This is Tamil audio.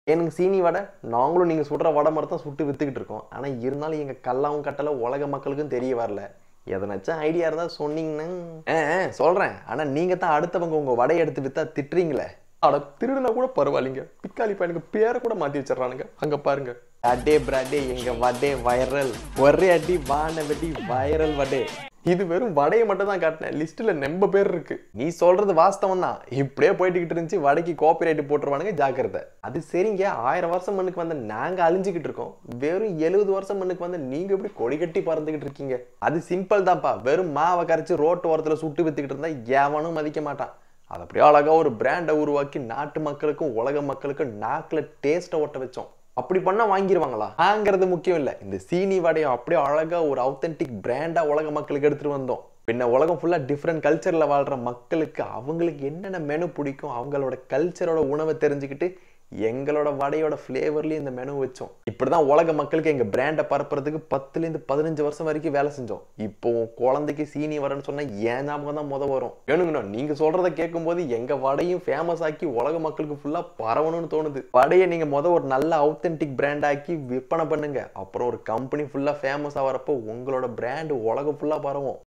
எனக்கு சீனி வடை நாங்களும் நீங்கள் சுடுற வடை மாதிரி தான் சுட்டு வித்துக்கிட்டு இருக்கோம் ஆனால் இருந்தாலும் எங்கள் கல்லாவும் கட்டலை உலக மக்களுக்கும் தெரிய வரல எதனாச்சும் ஐடியா இருந்தால் சொன்னீங்கன்னா ஆ ஆ, சொல்கிறேன் ஆனால் நீங்கள் தான் அடுத்தவங்க உங்கள் வடையை எடுத்து விற்றா திட்டுறீங்களே அட திருடுனா கூட பரவாயில்லைங்க பிக்காளி பையனுக்கு பேரை கூட மாற்றி வச்சிடறானுங்க அங்கே பாருங்க அடே பிராடே எங்க வடே வைரல் ஒரே அடி வான வெடி வைரல் வடே இது வெறும் வடையை மட்டும் தான் காட்டினேன் லிஸ்ட்ல நெம்ப பேர் இருக்கு நீ சொல்றது வாஸ்தவம் தான் இப்படியே போயிட்டுக்கிட்டு இருந்துச்சு வடைக்கு காப்பிரைட் போட்டுருவானுங்க ஜாக்கிரதை அது சரிங்க ஆயிரம் வருஷம் மண்ணுக்கு வந்த நாங்க அழிஞ்சுக்கிட்டு இருக்கோம் வெறும் எழுபது வருஷம் மண்ணுக்கு வந்து நீங்க எப்படி கொடி கட்டி பறந்துகிட்டு இருக்கீங்க அது சிம்பிள் தான்ப்பா வெறும் மாவை கரைச்சு ரோட்டு ஓரத்துல சுட்டு வித்துக்கிட்டு இருந்தா எவனும் மதிக்க மாட்டான் அது அப்படியே அழகா ஒரு பிராண்டை உருவாக்கி நாட்டு மக்களுக்கும் உலக மக்களுக்கும் நாக்குல டேஸ்ட்டை ஒட்ட வச்சோம் அப்படி பண்ணா வாங்கிடுவாங்களா வாங்குறது முக்கியம் இல்லை இந்த சீனி வடையை அப்படியே அழகா ஒரு அவுத்தென்டிக் பிராண்டா உலக மக்களுக்கு எடுத்துட்டு வந்தோம் பின்ன உலகம் ஃபுல்லா டிஃப்ரெண்ட் கல்ச்சர்ல வாழ்ற மக்களுக்கு அவங்களுக்கு என்னென்ன மெனு பிடிக்கும் அவங்களோட கல்ச்சரோட உணவை தெரிஞ்சுக்கிட்டு எங்களோட வடையோட ஃப்ளேவர்லயும் இந்த மெனு வச்சோம் இப்படிதான் உலக மக்களுக்கு எங்க பிராண்டை பரப்புறதுக்கு பத்துல இருந்து பதினஞ்சு வருஷம் வரைக்கும் வேலை செஞ்சோம் இப்போ உன் குழந்தைக்கு சீனி வரேன்னு சொன்னா ஏன் ஞாபகம் தான் முத வரும் வேணுங்கண்ணா நீங்க சொல்றத கேட்கும்போது எங்க வடையும் ஃபேமஸ் ஆக்கி உலக மக்களுக்கு ஃபுல்லா பரவணும்னு தோணுது வடையை நீங்க முத ஒரு நல்ல அவுத்தென்டிக் பிராண்ட் ஆக்கி விற்பனை பண்ணுங்க அப்புறம் ஒரு கம்பெனி ஃபுல்லா ஃபேமஸ் ஆகிறப்போ உங்களோட பிராண்ட் உலகம் ஃபுல்லா பரவும்